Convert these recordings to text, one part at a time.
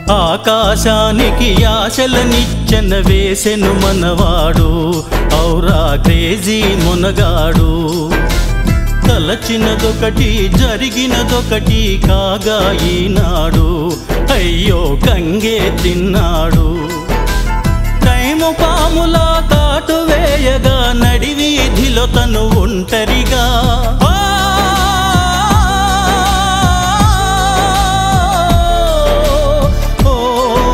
ఆకాశానికి ఆశలనిచ్చెన వేసెను మనవాడు ఔరా క్రేజీ మునగాడు తలచినదొకటి జరిగినదొకటి కాగా ఈనాడు అయ్యో గంగే తిన్నాడు టైము పాములా కాటు వేయగా నడివీధిలో తను ఒంటరిగా ఆ! ఓ!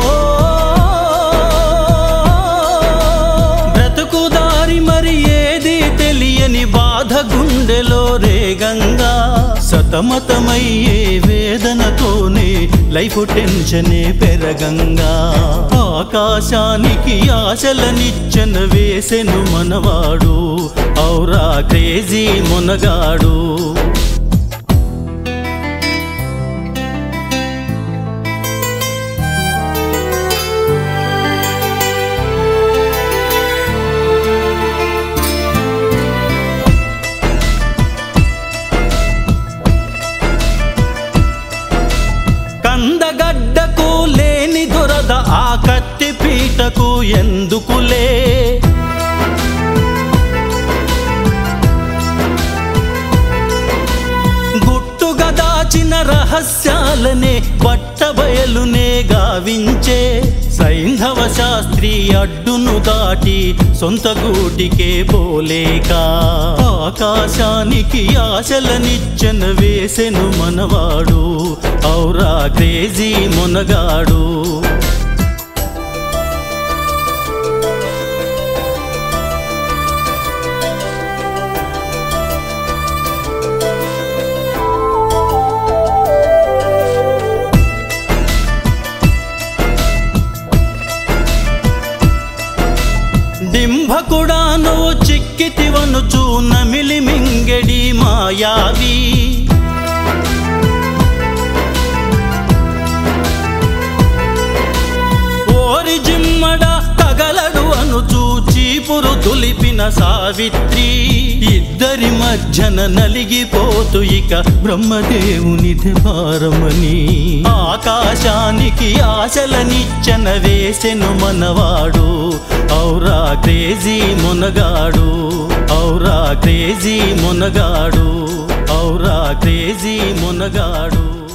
బ్రతుకు దారి మరి ఏది తెలియని బాధ గుండెలో రేగంగా సతమతమయ్యే వేదనతోనే లైఫ్ టెన్షనే పెరగంగా ఆకాశానికి ఆశలనిచ్చన వేసెను మనవాడు ఔరా క్రేజీ మునగాడు కందగడ్డకు లేని దురద ఆ కత్తి పీటకు ఎందుకులే గుట్టుగా దాచిన రహస్యాలనే బట్టబయలునే గావించే సైంధవ శాస్త్రి అడ్డును దాటి సొంత గూటికే పోలేక ఆకాశానికి ఆశలనిచ్చన వేసెను మనవాడు ఔరా క్రేజీ మునగాడు డింభకుడా నువ్వు చిక్కితివనుచు నమిలి మింగెడి మాయావి ఓరి జిమ్మడ తగలడు అనుచు చీపురు దులిపిన సావిత్రి ఇద్దరి మధ్యన నలిగిపోతూ ఇక బ్రహ్మదేవునిది భారమని ఆకాశానికి ఆశలనిచ్చన వేసెను మనవాడు ఔరా క్రేజీ మునగాడు ఔరా క్రేజీ మునగాడు ఔరా క్రేజీ మునగాడు